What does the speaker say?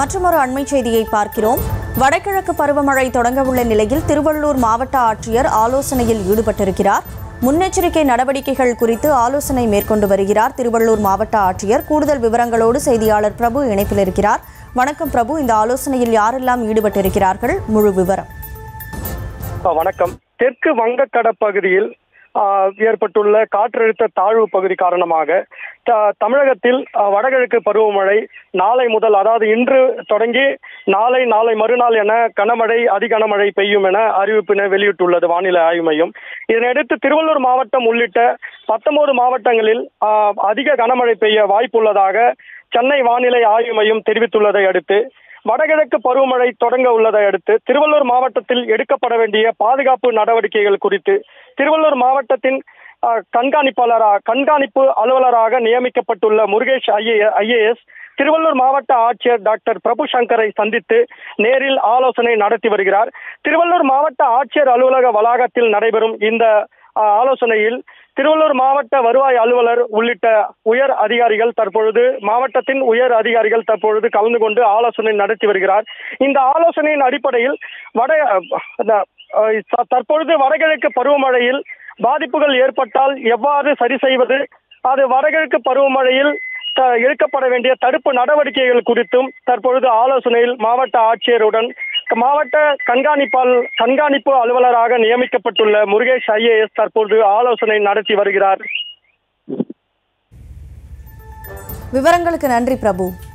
மற்றொரு அண்மை செய்தியை பார்க்கிறோம் வடகிழக்கு பருவமழை தொடங்கவுள்ள நிலையில் திருவள்ளூர் மாவட்ட ஆட்சியர் ஆலோசனையில் ஈடுபட்டிருக்கிறார் முன்னெச்சரிக்கை நடவடிக்கைகள் குறித்து ஆலோசனை மேற்கொண்டு வருகிறார் திருவள்ளூர் மாவட்ட ஆட்சியர் கூடுதல் விவரங்களோடு செய்தியாளர் பிரபு இணைப்பில் இருக்கிறார் வணக்கம் பிரபு இந்த ஆலோசனையில் யாரெல்லாம் ஈடுபட்டிருக்கிறார்கள் முழு விவரம் ஆ, வணக்கம் தெற்கு வங்கக்கடல் பகுதியில் ஆ, ஏற்பட்டுள்ள காற்றழுத்த தாழ்வு பகுதி காரணமாக த- தமிழகத்தில் ஆ, வடகிழக்கு பருவமழை நாளை முதல் அதாவது இன்று தொடங்கி நாளை நாளை மறுநாள் என கனமழை அதி கனமழை பெய்யும் என அறிவிப்பினை வெளியிட்டுள்ளது வானிலை ஆய்வு மையம் இதனையடுத்து திருவள்ளூர் மாவட்டம் உள்ளிட்ட பத்தொன்பது மாவட்டங்களில் ஆ, அதிக கனமழை பெய்ய வாய்ப்புள்ளதாக சென்னை வானிலை ஆய்வு மையம் தெரிவித்துள்ளதை அடுத்து வடகிழக்கு பருவமழை தொடங்க உள்ளதை அடுத்து திருவள்ளூர் மாவட்டத்தில் எடுக்கப்பட வேண்டிய பாதுகாப்பு நடவடிக்கைகள் குறித்து திருவள்ளூர் மாவட்டத்தின் அஹ், கண்காணிப்பாளராக கண்காணிப்பு அலுவலராக நியமிக்கப்பட்டுள்ள முருகேஷ் ஐஏ ஐஏஎஸ் திருவள்ளூர் மாவட்ட ஆட்சியர் டாக்டர் பிரபு சங்கரை சந்தித்து நேரில் ஆலோசனை நடத்தி வருகிறார் திருவள்ளூர் மாவட்ட ஆட்சியர் அலுவலக வளாகத்தில் நடைபெறும் இந்த அஹ், ஆலோசனையில் திருவள்ளூர் மாவட்ட வருவாய் அலுவலர் உள்ளிட்ட உயர் அதிகாரிகள் தற்பொழுது மாவட்டத்தின் உயர் அதிகாரிகள் தற்பொழுது கலந்து கொண்டு ஆலோசனை நடத்தி வருகிறார் இந்த ஆலோசனையின் அடிப்படையில் வட அந்த, அஹ், த- தற்பொழுது வடகிழக்கு பருவமழையில் பாதிப்புகள் ஏற்பட்டால் எவ்வாறு சரி செய்வது அது வடகிழக்கு பருவமழையில் த- எடுக்கப்பட வேண்டிய தடுப்பு நடவடிக்கைகள் குறித்தும் தற்பொழுது ஆலோசனையில் மாவட்ட ஆட்சியருடன் மாவட்ட கண்காணிப்பால் கண்காணிப்பு அலுவலராக நியமிக்கப்பட்டுள்ள முருகேஷ் ஐஏஎஸ் தற்பொழுது ஆலோசனை நடத்தி வருகிறார் விவரங்களுக்கு நன்றி பிரபு